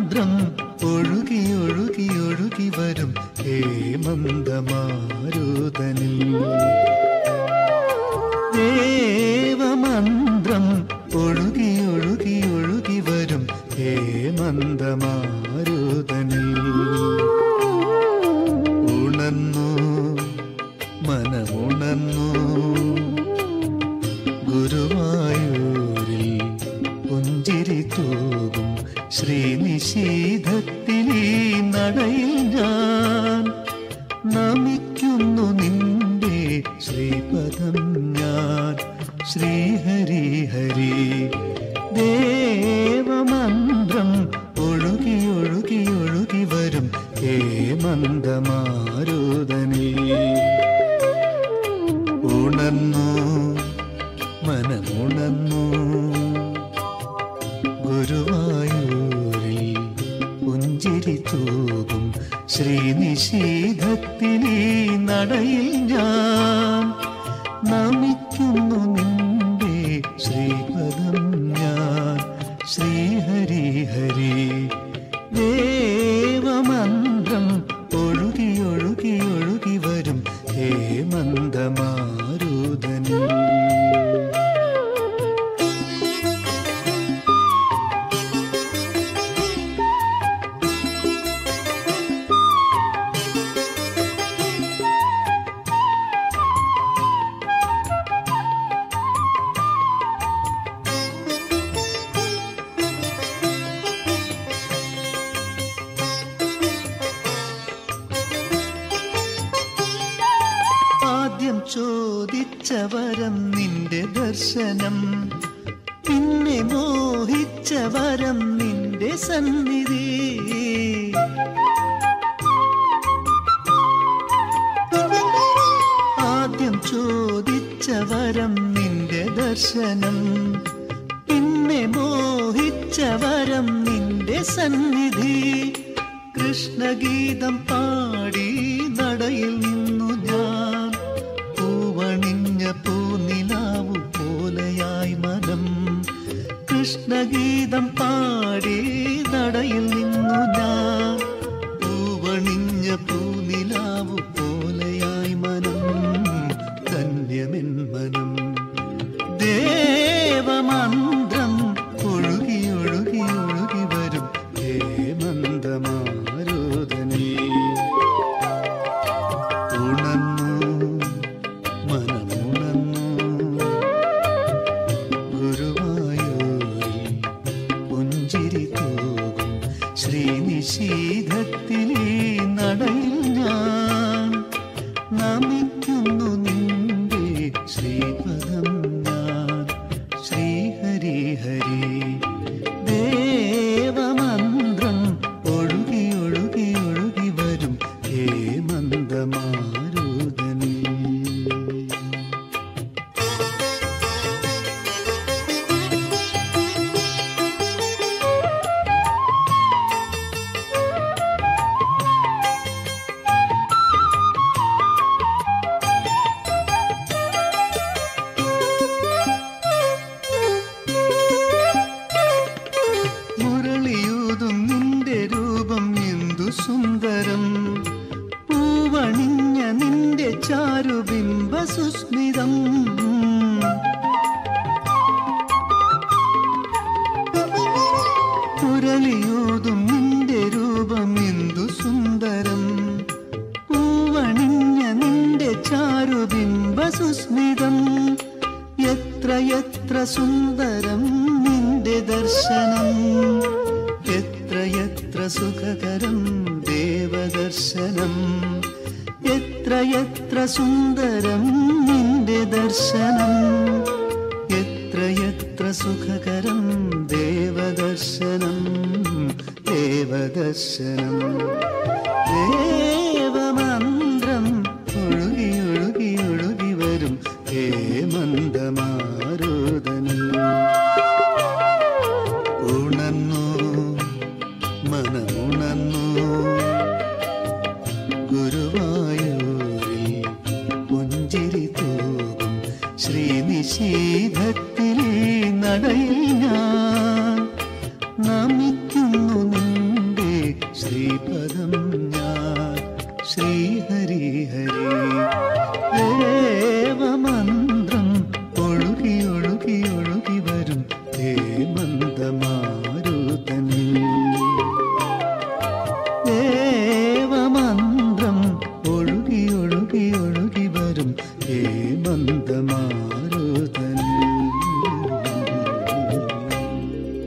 ദേവമന്ത്രം ഒഴുകി ഒഴുകി ഒഴുകി വരും ഹേമന്തമാരുതനിൽ ദേവമന്ത്രം ഒഴുകി ഒഴുകി ഒഴുകി വരും ഹേമന്തമാരുതനിൽ ഉണർന്നു മനമുണർന്നു ഗുരുവായൂരിൽ പുഞ്ചിരി തൂകും ശ്രീനിഷീധത്തിലീ നടയിൽ ഞാൻ നമിക്കുന്നു നിന്റെ ശ്രീപദം ഞാൻ ശ്രീഹരി ഹരി ദേവമന്ത്രം ഒഴുകി ഒഴുകി ഒഴുകി വരും ഹേമന്തമാരുതനേ ഉണർന്നു മനമുണർന്നു ഗുരുവായൂരിൽ പുഞ്ചിരി തൂകും ശ്രീനിഷീധത്തിലീ നടയിൽ ഞാൻ നമിക്കുന്നു നിന്റെ ശ്രീപദം ഞാൻ ശ്രീഹരി ഹരി ദേവമന്ത്രം ഒഴുകി ഒഴുകി ഒഴുകി വരും ഹേമന്തമാരുതനീ ആദ്യം ചോദിച്ച വരം നിന്റെ ദർശനം പിന്നെ മോഹിച്ച വരം നിന്റെ സന്നിധി ആദ്യം ചോദിച്ച വരം നിന്റെ ദർശനം പിന്നെ മോഹിച്ച വരം നിന്റെ സന്നിധി കൃഷ്ണഗീതം പാടി നടയിൽ നിന്നു ഞാൻ പൂവണിഞ്ഞ പൂനിലാവു പോലെയായി മനം കൃഷ്ണഗീതം പാടി നടയിൽ നിന്നു ഞാൻ പൂവണിഞ്ഞ പൂനിലാവു പോലെയായി മനം ധന്യമെൻ മനം ദേവമന്ത്രം ഒഴുകി ഒഴുകി ഒഴുകി വരും ഹേമന്തമാരുതനീ ഉണർന്നു മനമുണർന്നു ഗുരുവായൂരിൽ പുഞ്ചിരി തൂകും ശ്രീനിഷീധത്തിലീ നടയിൽ ഞാൻ നമിക്കുന്നു നിന്റെ ശ്രീപദം ഞാൻ ശ്രീഹരി ഹരി ദേവമന്ത്രം ഒഴുകി ഒഴുകി ഒഴുകി വരും ഹേമന്തമാരുതനീ മുരളിയൂതും നിന്റെ രൂപം എന്തു സുന്ദരം പൂവണിഞ്ഞ നിന്റെ ചാരുബിംബ സുസ്മിതം മുരളിയൂതും നിന്റെ രൂപം എന്തു സുന്ദരം പൂവണിഞ്ഞ നിന്റെ ചാരുബിംബ സുസ്മിതം എത്ര എത്ര സുന്ദരം നിന്റെ ദർശനം എത്ര എത്ര സുഖകരം ദേവദർശനം എത്ര എത്ര സുന്ദരം നിന്റെ ദർശനം എത്ര എത്ര സുഖകരം ദേവദർശനം ദേവദർശനം ദേവമന്ത്രം ഒഴുകി ഒഴുകി ഒഴുകി വരും ഹേമന്തമാരുതനീ ഉണർന്നു മനമുണർന്നു ഗുരുവായൂരിൽ പുഞ്ചിരി തൂകും ശ്രീനിഷീധത്തിലീ നടയിൽ ഞാൻ നമിക്കുന്നു നിന്റെ ശ്രീപദം ഞാൻ ശ്രീഹരി ഹരി ദേവമന്ത്രം ഒഴുകി ഒഴുകി ഒഴുകി വരും ഹേമന്തമാരുതനിൽ ദേവമന്ത്രം ഒഴുകി ഒഴുകി ഒഴുകി വരും ഹേമന്തമാരുതനിൽ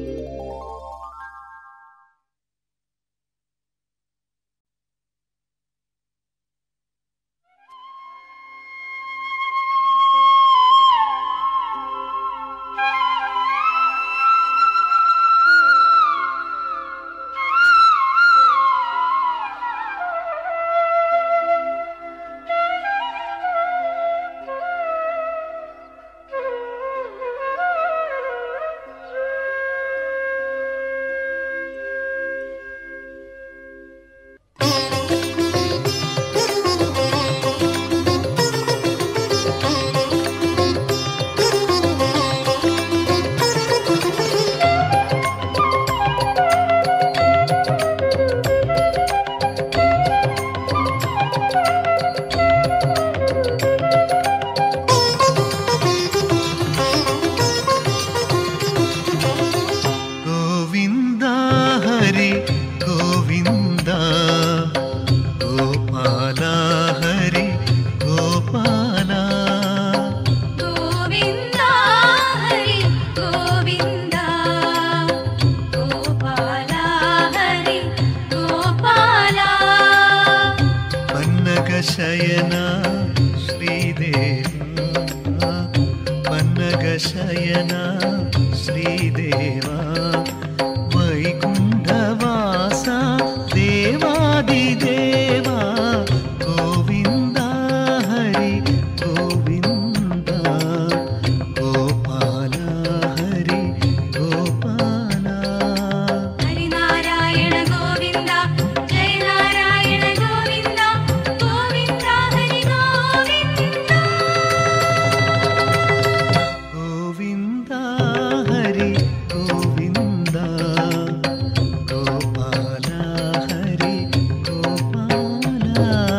ഗോവിന്ദ ഹരി ഗോവിന്ദ ഗോപാല ഹരി ഗോപാല ഗോവിന്ദ ഹരി ഗോവിന്ദ ഗോപാല ഹരി ഗോപാല പന്നഗശയന ശ്രീദേവ പന്നഗശയന ശ്രീദേവ വൈകുണ്ഠവാസ ദേവാദിദേവ ഗോവിന്ദ ഹരി ഗോവിന്ദ ഗോപാല ഹരി ഗോപാല ഹരിനാരായണ ഗോവിന്ദ ജയ നാരായണ ഗോവിന്ദ ഗോവിന്ദ ഹരി ഗോവിന്ദ ഗോവിന്ദ ഹരി ഗോവിന്ദ ഗോപാല ഹരി ഗോപാല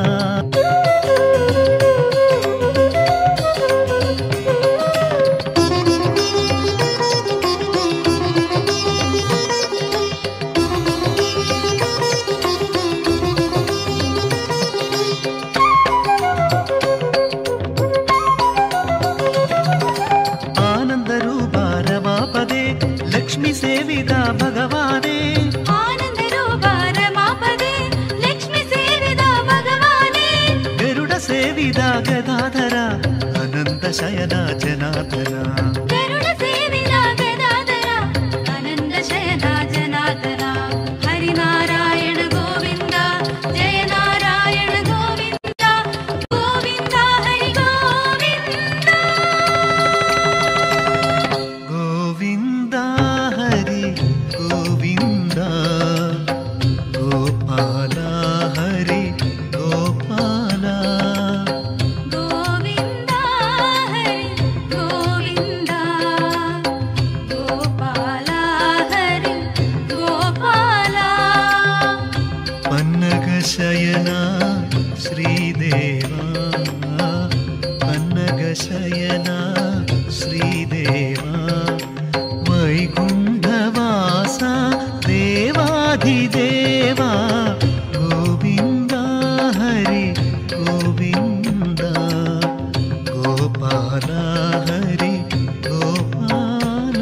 ആനന്ദരൂപാരമാപദേ ലക്ഷ്മി സേവിത ഭഗവാനേ ആനന്ദരൂപ രമാപദേ ലക്ഷ്മി സേവിത ഭഗവാനേ ഗരുഡ സേവിത ഗദാധര അനന്ത ശയന ജനാധര ഗരുഡ സേവിത ഗദാധര അനന്ത ശയന ജനാധര ഹരിനാരായണ ഗോവിന്ദ ജയ നാരായണ ഗോവിന്ദ ഗോവിന്ദ ഹരി ഗോവിന്ദ ഗോവിന്ദ ഹരി ഗോവിന്ദ ഗോപാല ഹരി ഗോപാല ഗോവിന്ദ ഹരി ഗോവിന്ദ ഗോപാല ഹരി ഗോപാല പന്നഗശയന ശ്രീദേവ പന്നഗശയന ശ്രീദേവ വൈകുണ്ഠവാസ ദേവാധിദേവ ഗോവിന്ദ ഹരി ഗോവിന്ദ ഗോപാല ഹരി ഗോപാല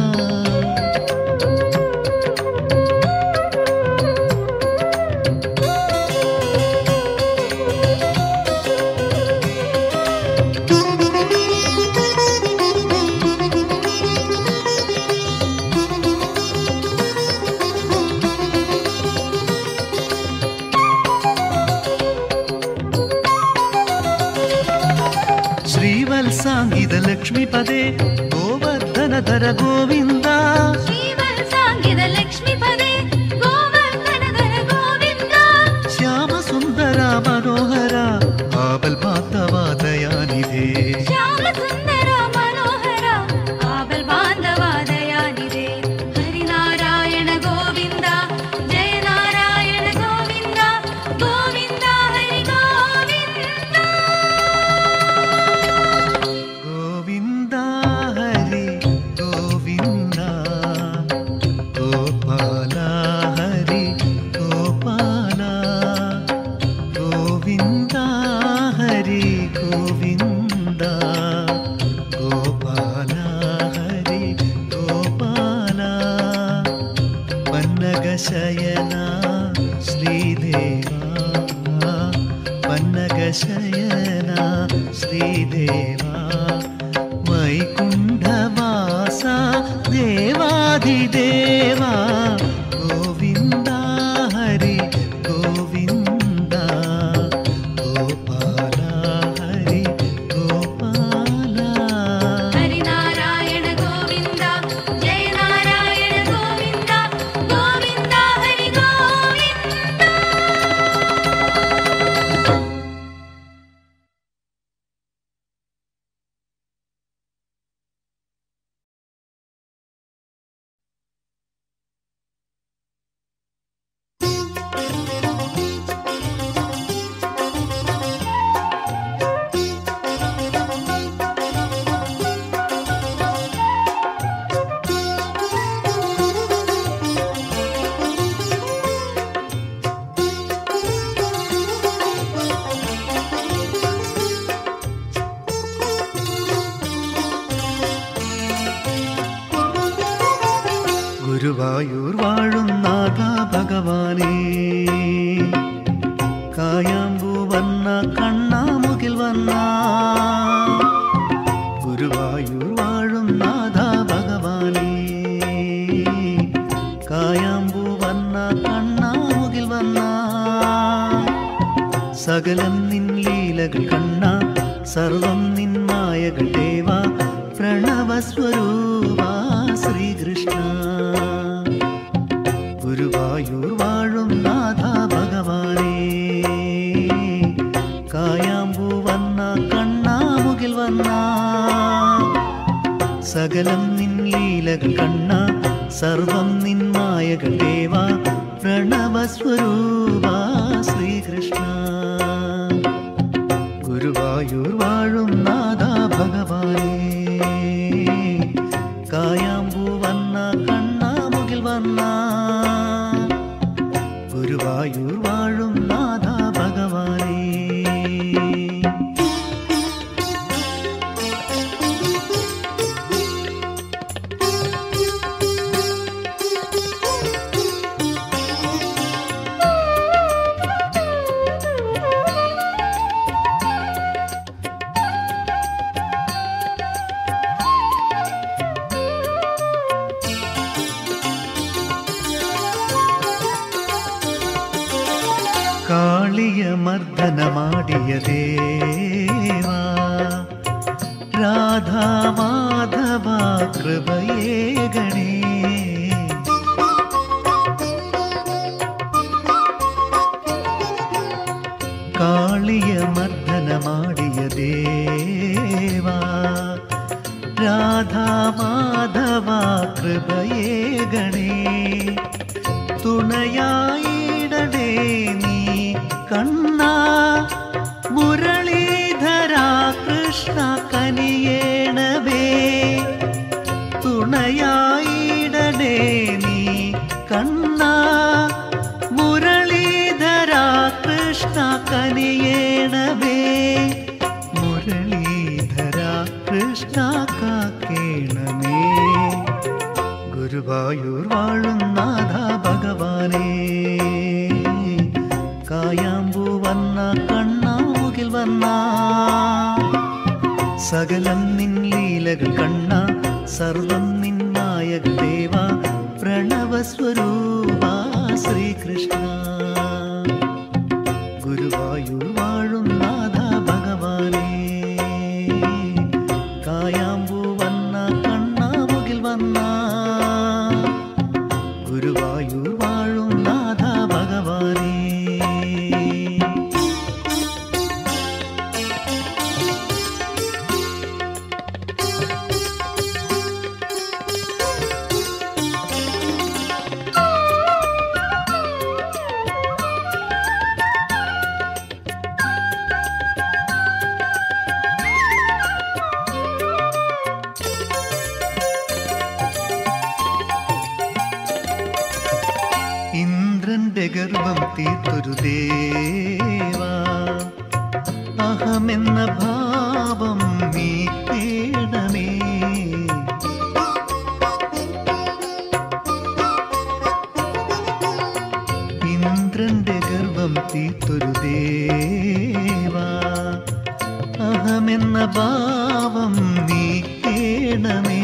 ശ്രീവത്സാംഗിത ലക്ഷ്മിപദേ ഗോവർദ്ധനധര ഗോവിന്ദ ശ്രീവത്സാംഗിത ലക്ഷ്മിപദേ ഗോവർദ്ധനധര ഗോവിന്ദ ശ്യാമസുന്ദര മനോഹര ആപൽ ദയാനിധേ ശ്യാമസുന്ദര മനോഹര ആപൽ ബാന്ധവാദയാനിധേ ഹരിനാരായണ ഗോവിന്ദ ജയ നാരായണ ശയന ശ്രീദേവ പന്നക ശയന ശ്രീദേവ വൈകുണ്ഠവാസ ദേവാധിദേവ ഗോവിന്ദ ഹരി ഗോവിന്ദ ഗോപാല ഹരി ഗോപാല ഹരിനാരായണ ഗോവിന്ദ ജയ നാരായണ ഗോവിന്ദ ഗോവിന്ദ ഹരി ഗോവിന്ദ ഗുരുവായൂർ വാഴും നാഥ ഭഗവാനേ കായാമ്പൂ വന്ന കണ്ണാമുകിൽ വന്ന ഗുരുവായൂർ വാഴും നാഥ ഭഗവാനേ കായാമ്പൂ വന്ന കണ്ണാമുകിൽ വന്ന സകലം നിൻ ലീലകൾ കണ്ണ സർവം നിൻ മായകൾ ദേവ പ്രണവസ്വരൂപ ശ്രീകൃഷ്ണ ഗുരുവായൂർ വാഴും നാഥ ഭഗവാനേ കായാമ്പൂ വന്ന കണ്ണാമുകിൽ വന്ന സകലം നിൻ ലീലകൾ കണ്ണ സർവം നിൻ മായകൾ ദേവ പ്രണവസ്വരൂപ ശ്രീകൃഷ്ണ ഗുരുവായൂർ വാഴും നാഥ ഭഗവാനേ കായാമ്പൂ വന്ന കണ്ണാമുകിൽ വന്ന ഗുരുവായൂർ വാഴും നാഥ ഭഗവാനേ കാളിയ മർദ്ദനമാടിയ ദേവാ രാധാ മാധവ കൃപയേ ഗണേ കാളിയ മർദ്ദനമാടിയ ദേവാ രാധാ മാധവ കൃപയേ ഗണേ തുണയായിടണേ നീ കണ്ണ മുരളീധര കൃഷ്ണ കനിയേണവേ തുണയായിടണേ നീ കണ്ണ മുരളീധര കൃഷ്ണ കനിയേണവേ മുരളീധര കൃഷ്ണ കാക്കേണമേ ഗുരുവായൂർ വാഴും നാഥ ഭഗവാനേ കായാമ്പൂ വന്ന കണ്ണാമുകിൽ വന്ന സകലം നിൻ ലീലകൾ കണ്ണ സർവം നിൻ മായകൾ ദേവ പ്രണവസ്വരൂപ ശ്രീകൃഷ്ണ ഗുരുവായൂർ വാഴും നാഥ ഭഗവാനേ കായാമ്പൂ വന്ന കണ്ണാമുകിൽ വന്ന ഗുരുവായൂർ വാഴും നാഥ ഭഗവാനേ ഇന്ദ്രന്റെ ഗർഭം തീർത്തൊരു ദേവാ അഹമെന്ന ഭാവം നീക്കേണമേ ദരിദ്രന്റെ ഗർഭം തീർത്തൊരു ദേവാ അഹമെന്ന ഭാവം നീക്കേണമേ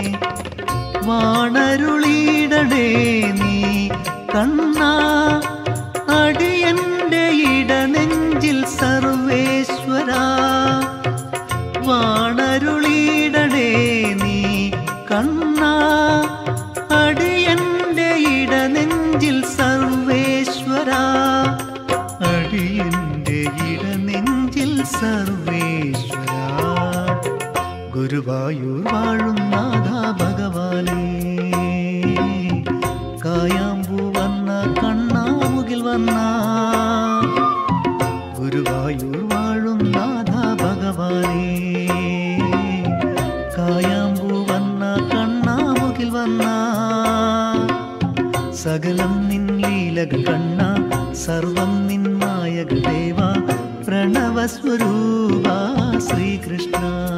വാണരുളിയിടണേ നീ കണ്ണാ അടിയന്റെ ഇടനെഞ്ചിൽ സർവേശ്വര വാണരുളിയിടണേ നീ കണ്ണാ അടിയന്റെ ഇടനെഞ്ചിൽ സർവേശ്വര അടിയന്റെ ഇടനെഞ്ചിൽ സർവേശ്വര ഗുരുവായൂർ വാഴും നാഥ ഭഗവാനേ കായാമ്പൂ വന്ന കണ്ണാമുകിൽ വന്ന ഗുരുവായൂർ വാഴും നാഥ ഭഗവാനേ കായാമ്പൂ വന്ന കണ്ണാമുകിൽ വന്ന സകലം നിൻ ലീലകൾ കണ്ണ സർവം നിൻ മായകൾ ദേവ പ്രണവസ്വരൂപ ശ്രീകൃഷ്ണ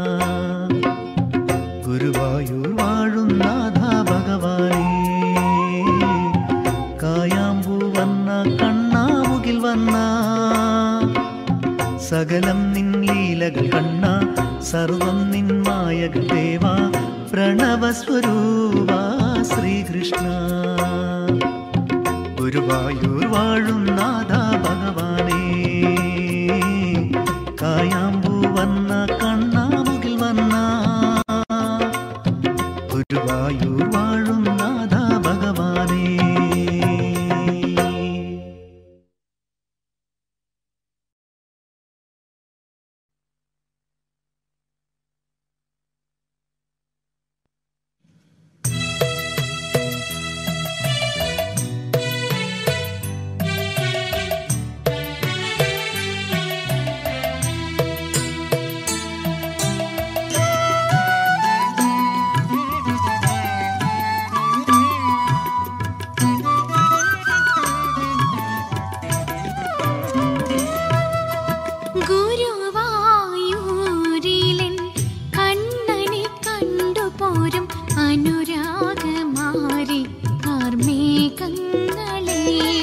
ഗുരുവായൂർ വാഴും നാഥ ഭഗവാനേ കായാമ്പൂ വന്ന കണ്ണാമുകിൽ വന്ന സകലം നിൻ ലീലകൾ കണ്ണ സർവം നിൻ മായകൾ ദേവ പ്രണവസ്വരൂപ ശ്രീകൃഷ്ണ ഗുരുവായൂർ വാഴും നാഥ ഭഗവാനേ കായാമ്പൂ വന്ന കണ്ണാമുകിൽ വന്ന ഗുരുവായൂർ വാഴും നാഥ ഭഗവാനേ ഗുരുവായൂരിലൻ കണ്ണനെ കണ്ടുപോരും അനുരാഗമാരി കാർമേഘങ്ങളെ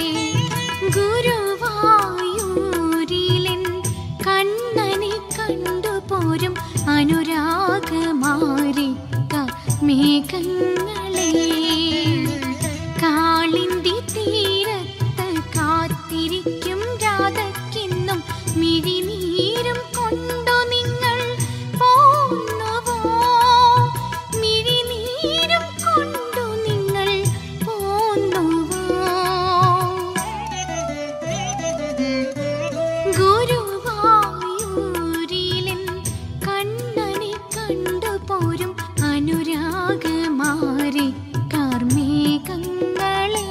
ഗുരുവായൂരിലൻ കണ്ണനെ കണ്ടുപോരും അനുരാഗമാരി മേഘങ്ങളെ കാളിന്തി തീരത്ത് കാത്തിരിക്കും രാധയ്ക്കിന്നും മിഴിനീരും കൊണ്ടു നിങ്ങൾ പോന്നുവോ മിഴിനീരും കൊണ്ടു നിങ്ങൾ പോന്നുവോ ഗുരുവായൂരിലൻ കണ്ണനെ കണ്ടുപോരും അനുരാഗമാരി കാർമേഘങ്ങളെ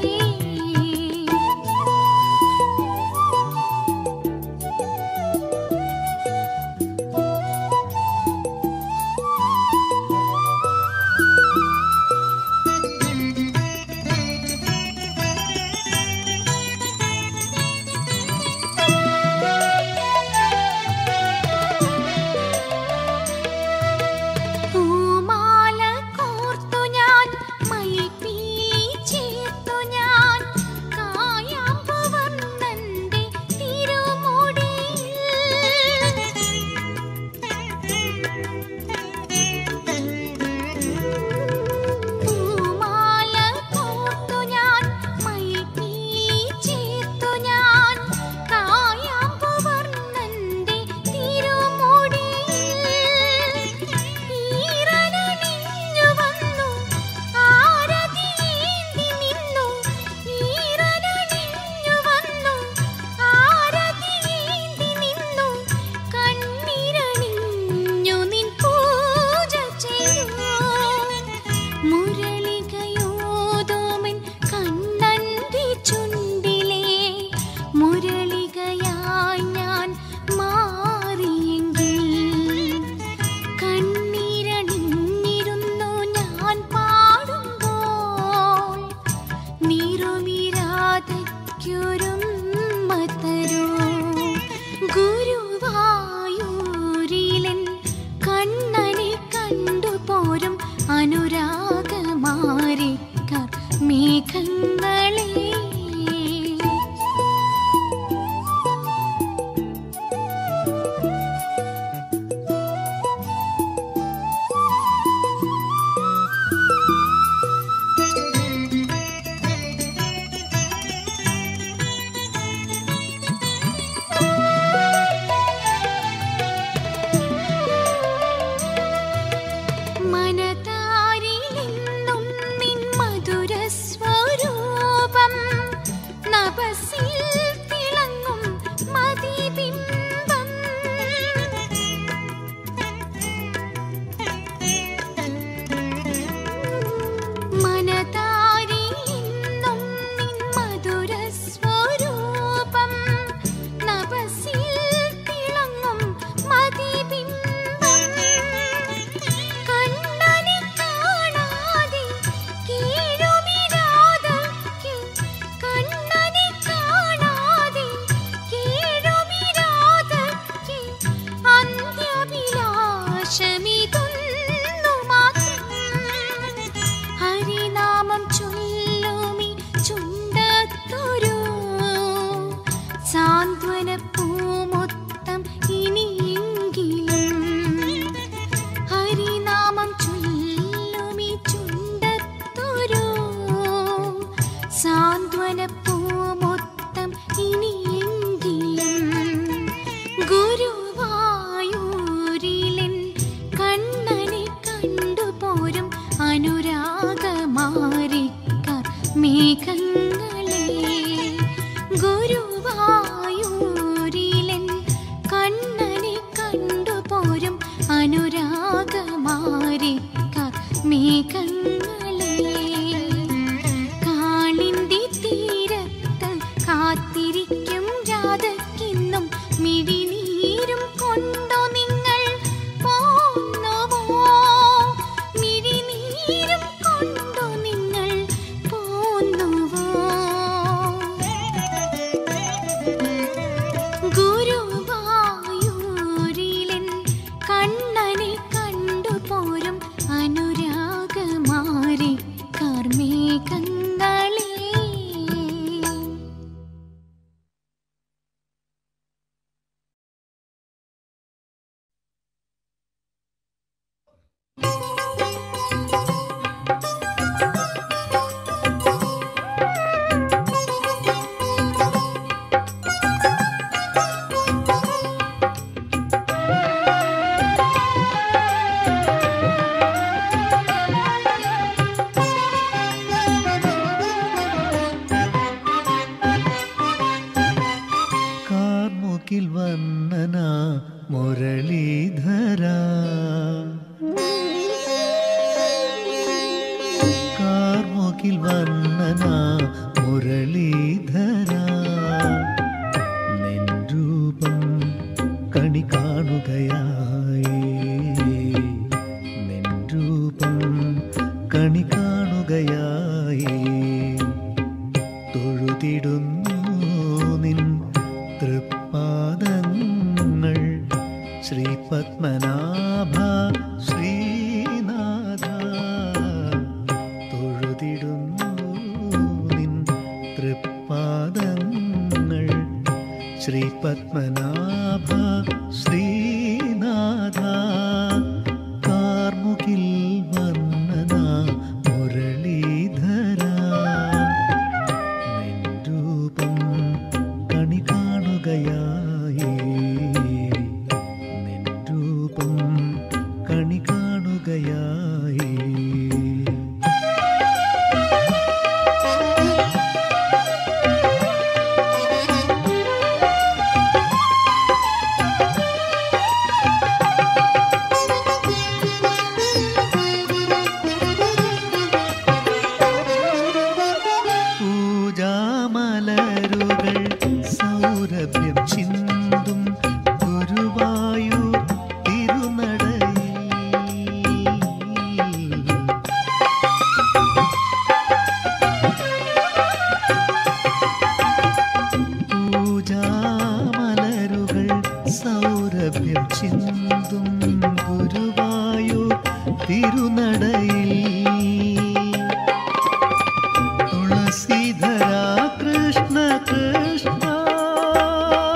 പൂമാല കോർത്തു ഞാൻ മയിൽപ്പീലി ചേർത്തു ഞാൻ കായാമ്പു വർണ്ണന്റെ തിരുമുടിയിൽ പൂമാല കോർത്തു ഞാൻ മയിൽപ്പീലി ചേർത്തു ഞാൻ കായാമ്പു വർണ്ണന്റെ തിരുമുടിയിൽ ഈറനണിഞ്ഞു വന്നു ആരതിയേന്തി നിന്നു ഈറനണിഞ്ഞു വന്നു ആരതിയേന്തി നിന്നു കണ്ണിരണിഞ്ഞു നിൻ പൂജ ചെയ്തു മുരളികയോതോമൻ കണ്ണന്റെ ചുണ്ടിലെ മുരളികയായി ഞാൻ മാറിയെങ്കിൽ കണ്ണീരണിഞ്ഞിരുന്നു ഞാൻ പാടുമ്പോൾ നീറുമിരാതയ്ക്കൊരുമ്മ തരൂ ഗുരുവായൂരിലൻ കണ്ണനെ കണ്ടുപോരും അനുരാഗമാരിക്കാർ മേഘങ്ങളെ തപസ്സിൽ തിളങ്ങും മതിബിംബം മനതാരിന്നും നിൻ മധുര സ്വരൂപം നഭസിൽ തിളങ്ങും മതിബിംബം കണ്ണനെ കാണാതെ കീഴുമിരാതയ്ക്ക് കണ്ണനെ കാണാതെ കീഴുമിരാതയ്ക്ക് അന്ത്യഭിലാഷമിതൊന്നു മാത്രം ഹരിനാമം ചൊല്ലുമി ചുണ്ടത്തൊരു സാന്ത്വന പൂമൊത്തം ഇനിയെങ്കിലും ഹരിനാമം ചൊല്ലുമി ചുണ്ടത്തൊരു സാന്ത്വന പൂമൊത്തം ഇനിയെങ്കിലും ഗുരുവായൂരിലൻ കണ്ണനെ കണ്ടുപോരും അനുരാഗമാരിക്കാർ മേഘങ്ങളെ ഗുരുവായൂരിലൻ കണ്ണനെ കണ്ടുപോരും അനുരാഗമാരിക്കാർ മേഘങ്ങളെ കാളിന്തി തീരത്ത് കാത്തിരിക്കും രാധയ്ക്കിന്നും മിഴിനീരും കൊണ്ടോ നിങ്ങൾ പോന്നുവോ മിഴിനീരും കൊണ്ടോ നിങ്ങൾ പോന്നുവോ ഗുരുവായൂരിലൻ കണ്ണനെ കണ്ടുപോരും അനുരാഗമാരി കാർമേഘങ്ങളേ കാർമുകിൽ വന്നന മുരളീധര കാർമുകിൽ വന്നന മുരളീധര നിൻ രൂപം കണി കാണുകയായി നിൻ രൂപം കണി കാണുകയായി തൊഴുതിടുന്നു നിൻ തൃപ്പാദങ്ങൾ ശ്രീ പത്മനാഭ ശ്രീനാഥ തൊഴുതിടുന്നു നിൻ തൃപ്പാദങ്ങൾ ശ്രീ പത്മനാഭ ശ്രീനാഥ കാർമുകിൽ വന്നന മുരളീധര നിൻ രൂപം കണി കാണുകയായി നിൻ രൂപം കണി കാണുകയായി പൂജാമലരുകൾ സൗരഭ്യം ചിന്തും ഗുരുവായൂർ തിരുനടയിൽ പൂജാമലരുകൾ സൗരഭ്യം ചിന്തും ഗുരുവായൂർ തിരുനടയിൽ തുളസീധര കൃഷ്ണ കൃഷ്ണ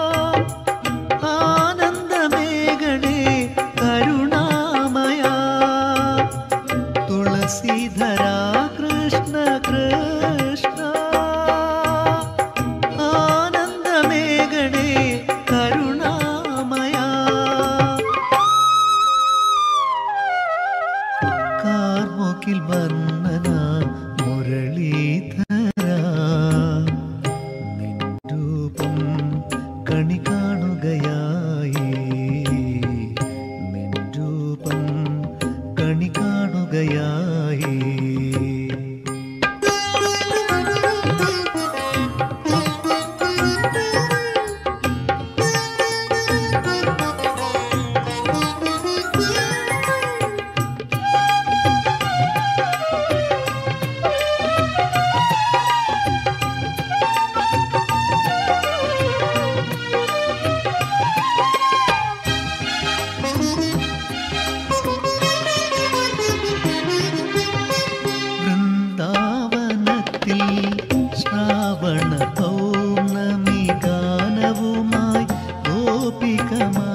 ശ്രാവണ പൗർണമി ഗാനവുമായി ഗോപികമാ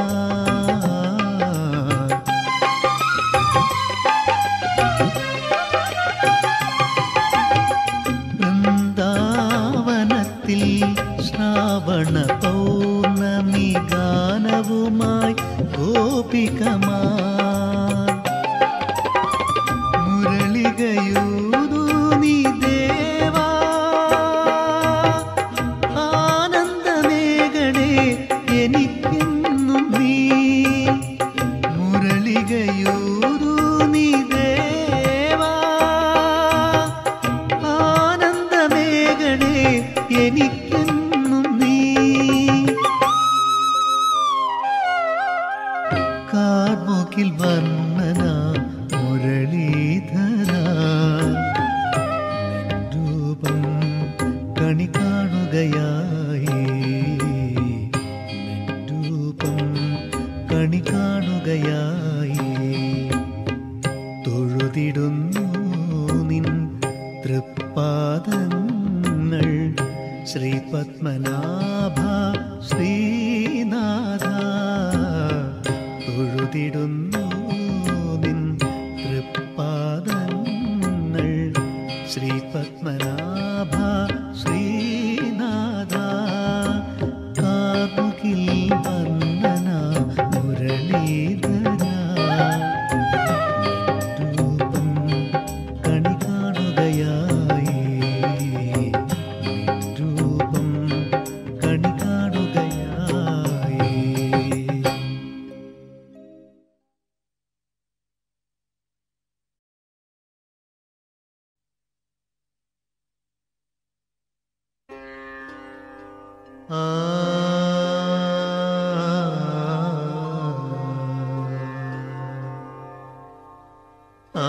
വൃന്ദാവനത്തിൽ ശ്രാവണ പൗർണമി ഗാനവുമായി ഗോപികമാ മുരളികയൂതു നീ ദേവാ ആനന്ദമേഘടേ എനിക്കെന്നും നീ മുരളികയൂതു നീ ദേവാ ആനന്ദമേഘടേ എനിക്കെന്നും നീ കാർമുകിൽ വർണ്ണന മുരളീധര രൂപം കണി കാണുകയായി രൂപം കണി കാണുകയായി തൊഴുതിടുന്നു നിൻ തൃപ്പാദങ്ങൾ ശ്രീ പത്മനാഭ ശ്രീനാഥ തൊഴുതിടുന്നു നിൻ തൃപ്പാദങ്ങൾ ശ്രീ പത്മനാഭ ശ്രീനാഥ കാമുകിൽ വന്ദന മുരളീധര രൂപം കണി കാണുകയായി രൂപം കണി കാണുകയായി ആ ആ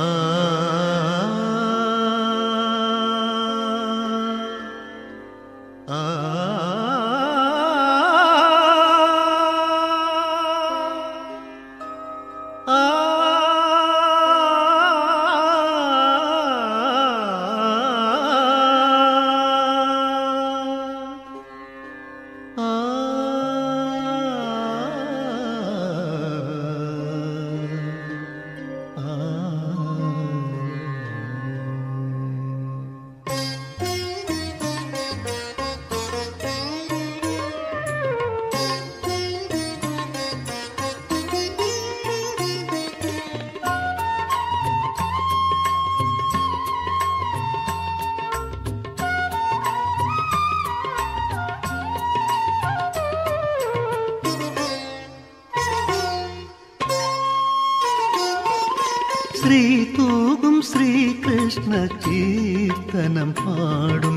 ശ്രീ തൂകും ശ്രീകൃഷ്ണ കീർത്തനം പാടും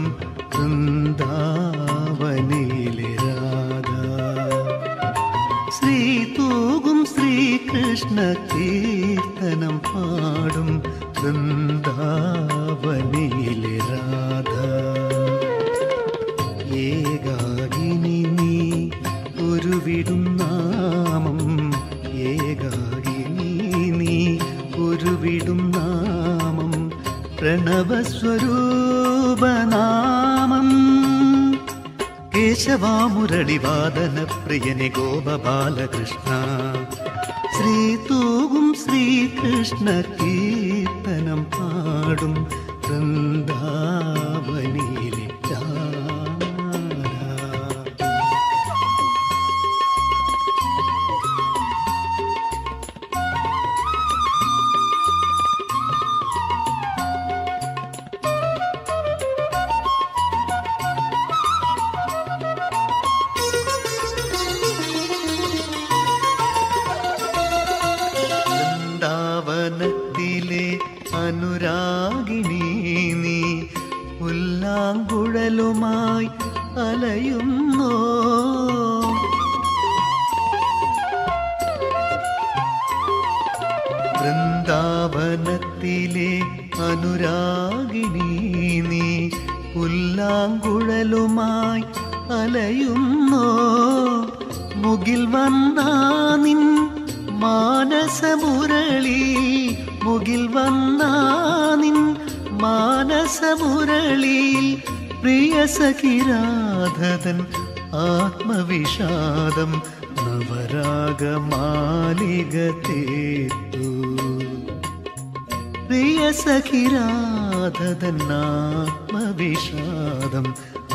വൃന്ദാവനിലെ രാധ ശ്രീ തൂകും ശ്രീകൃഷ്ണ കീർത്തനം പാടും വൃന്ദാവനിലെ രാധ ഏകാകിനി നീ ഉരുവിടും നാമം ഏകാകിനി നീ ഉരുവിടും നാമം പ്രണവസ്വരൂപനാമം കേശവാമുരളിവാദന പ്രിയനെ ഗോപബാലകൃഷ്ണ ശ്രീ തൂകും ശ്രീകൃഷ്ണ കീർത്തനം പാടും വൃന്ദാവനിലെ രാധ വൃന്ദാവനത്തിലെ അനുരാഗിണി നീ പുല്ലാങ്കുഴലുമായി അലയുന്നോ വൃന്ദാവനത്തിലെ അനുരാഗിണി നീ പുല്ലാങ്കുഴലുമായി അലയുന്നോ മുകിൽ വന്നാ നിൻ മാനസമുരളി മുകിൽ വന്നാ നിൻ മാനസമുരളിയിൽ പ്രിയ സഖിരാധതൻ ആത്മവിഷാദം നവരാഗമാലിക തേത്തു പ്രിയ സഖിരാധതൻ ആത്മവിഷാദം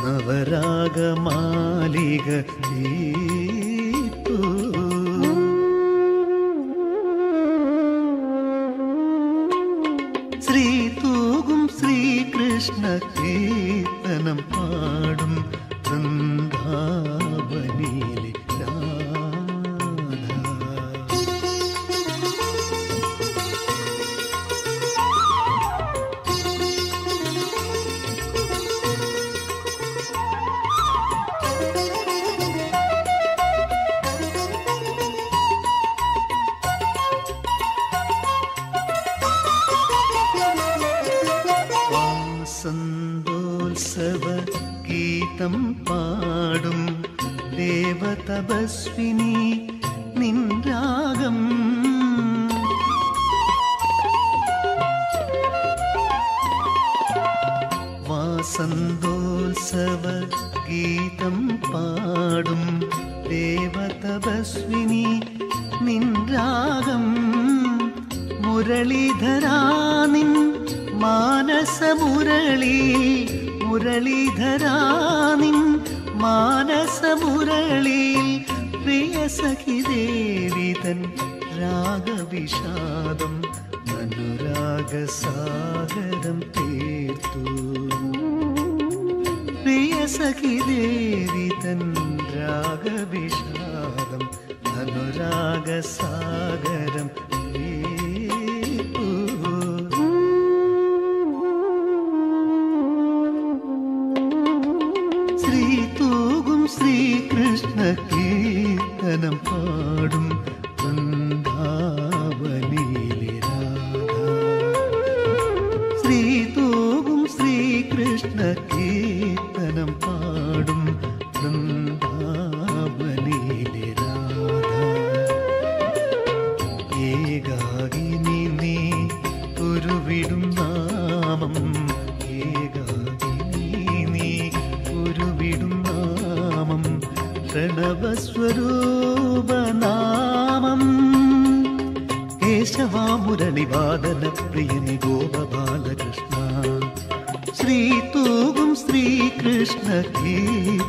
നവരാഗമാലിക തീർത്തു ശ്രീ തൂകും ശ്രീകൃഷ്ണ കീർത്തനം പാടും വൃന്ദാവനിലെ രാധ വാസന്തോത്സവ ഗീതം പാടും ദേവതപസ്വിനി നിൻരാഗം വാസന്തോത്സവ ഗീതം പാടും ദേവതപസ്വിനി നിൻരാഗം മുരളീധരാ നിൻ മാനസമുരളി മുരളീധരാ നിൻ മാനസമുരളിയിൽ പ്രിയ സഖി ദേവി തൻ രാഗവിഷാദം അനുരാഗസാഗരം തീർത്തു പ്രിയ സഖി ദേവി തൻ രാഗവിഷാദം അനുരാഗസാഗരം തീർത്തു ശ്രീ തൂകും ശ്രീകൃഷ്ണ കീർത്തനം പാടും വൃന്ദാവനിലെ രാധ ശ്രീ തൂകും ശ്രീകൃഷ്ണ കീർത്തനം പാടും വൃന്ദാവനിലെ രാധ ഏകാകിനി നീ ഉരുവിടും നാമം ഏകാകിനി നീ ഉരുവിടും നാമം പ്രണവസ്വരൂപനാമം കേശവാമുരളിവാദന പ്രിയനി ഗോപബാലകൃഷ്ണ ശ്രീ തൂകും ശ്രീകൃഷ്ണ കീർത്തനം